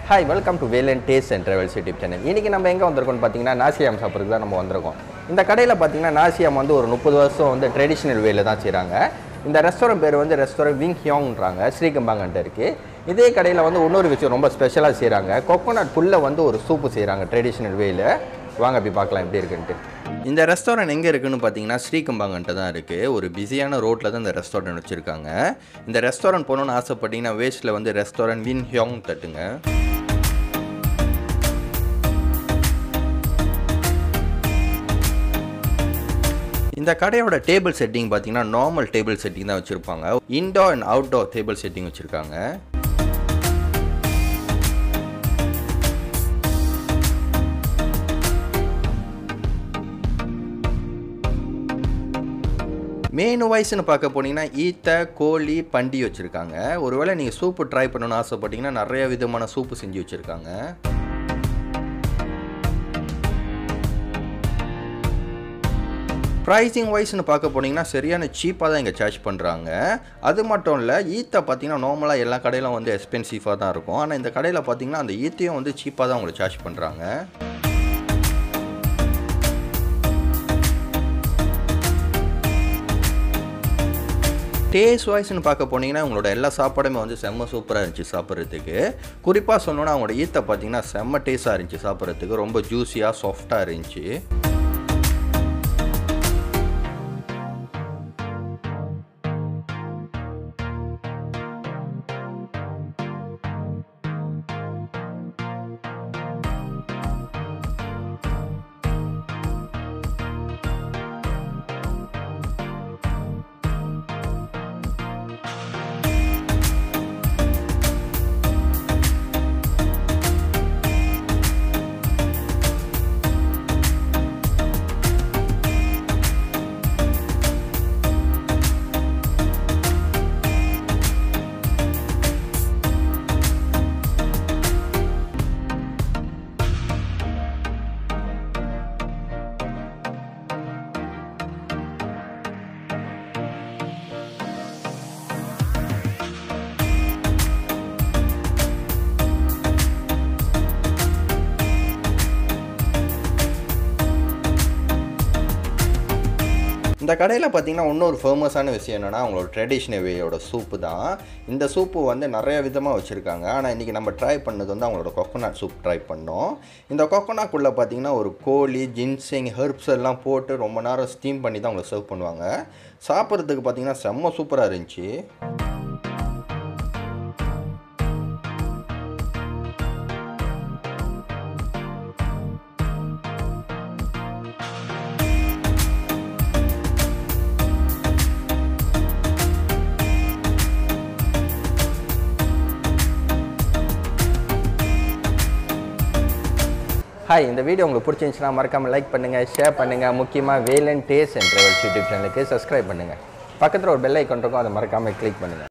hi welcome to Velan taste and travels YouTube channel இன்றைக்கி நம்ம எங்கே வந்திருக்கோம்னு பார்த்தீங்கன்னா நாசியாம் சாப்பிட்றதுக்கு தான் நம்ம வந்திருக்கோம் இந்த கடையில் பார்த்தீங்கன்னா நாசியாம் வந்து ஒரு முப்பது வருஷம் வந்து ட்ரெடிஷ்னல் வேல தான் செய்கிறாங்க இந்த ரெஸ்டாரண்ட் பேர் வந்து ரெஸ்டாரண்ட் விங் ஹியோங்ன்றாங்க ஸ்ரீகம்பாங்கன்ட்டு இருக்குது இதே கடையில் வந்து இன்னொரு விஷயம் ரொம்ப ஸ்பெஷலாக செய்கிறாங்க கோகோனட் புல்ல வந்து ஒரு சூப்பு செய்கிறாங்க ட்ரெடிஷ்னல் வேல வாங்க போய் பார்க்கலாம் எப்படி இருக்குன்ட்டு இந்த ரெஸ்டாரண்ட் எங்கே இருக்குன்னு பார்த்தீங்கன்னா ஸ்ரீகம்பாங்கன்ட்டு தான் இருக்குது ஒரு பிஸியான ரோட்டில் தான் இந்த ரெஸ்டாரண்ட் வச்சுருக்காங்க இந்த ரெஸ்டாரண்ட் போகணுன்னு ஆசைப்பட்டீங்கன்னா வேஸ்ட்டில் வந்து ரெஸ்டாரண்ட் வின் ஹியோங் தட்டுங்க இந்த கடையோட டேபிள் செட்டிங் பார்த்தீங்கன்னா நார்மல் டேபிள் செட்டிங் தான் வச்சுருப்பாங்க indoor and outdoor table setting வச்சுருக்காங்க மெனு வைஸ்னு பார்க்க போனீங்கன்னா ஈத்த கோழி பண்டி வச்சுருக்காங்க ஒருவேளை நீங்கள் சூப்பு ட்ரை பண்ணணும்னு ஆசைப்பட்டீங்கன்னா நிறைய விதமான சூப்பு செஞ்சு வச்சுருக்காங்க ப்ரைஸிங் வைஸ்னு பார்க்க போனீங்கன்னா சரியான சீப்பாக தான் இங்கே சார்ஜ் பண்ணுறாங்க அது மட்டும் இல்லை ஈத்தை பார்த்தீங்கன்னா நார்மலாக எல்லா கடையிலும் வந்து எக்ஸ்பென்சிவாக தான் இருக்கும் ஆனால் இந்த கடையில் பார்த்தீங்கன்னா அந்த ஈத்தையும் வந்து சீப்பாக தான் உங்களுக்கு சார்ஜ் பண்ணுறாங்க டேஸ்ட் வாய்ஸ்னு பார்க்க போனீங்கன்னா உங்களோட எல்லா சாப்பாடுமே வந்து செம்ம சூப்பராக இருந்துச்சு சாப்பிட்றதுக்கு குறிப்பாக சொல்லணுன்னா அவங்களோட ஈத்தை பார்த்தீங்கன்னா செம்ம டேஸ்ட்டாக இருந்துச்சு சாப்பிட்றதுக்கு ரொம்ப ஜூஸியாக சாஃப்டாக இருந்துச்சு இந்த கடையில் பார்த்தீங்கன்னா இன்னொரு ஃபேமஸான விஷயம் என்னென்னா அவங்களோட ட்ரெடிஷ்னல் வேயோட சூப்பு தான் இந்த சூப்பு வந்து நிறைய விதமாக வச்சுருக்காங்க ஆனால் இன்றைக்கி நம்ம ட்ரை பண்ணது வந்து அவங்களோட கொக்கோனட் சூப் ட்ரை பண்ணோம் இந்த கொக்கோனாக்குள்ளே பார்த்தீங்கன்னா ஒரு கோழி ஜின்சிங் ஹெர்ப்ஸ் எல்லாம் போட்டு ரொம்ப நேரம் ஸ்டீம் பண்ணி தான் அவங்களை சர்வ் பண்ணுவாங்க சாப்பிட்றதுக்கு பார்த்தீங்கன்னா செம்ம சூப்பராக இருந்துச்சு ஹாய் இந்த வீடியோ உங்களுக்கு பிடிச்சிருந்துச்சுன்னா மறக்காமல் லைக் பண்ணுங்கள் ஷேர் பண்ணுங்கள் முக்கியமாக Velan taste and travels YouTube சேனலுக்கு சப்ஸ்கிரைப் பண்ணுங்கள் பக்கத்தில் ஒரு பெல் ஐக்கான் இருக்கும் அதை மறக்காமல் கிளிக் பண்ணுங்கள்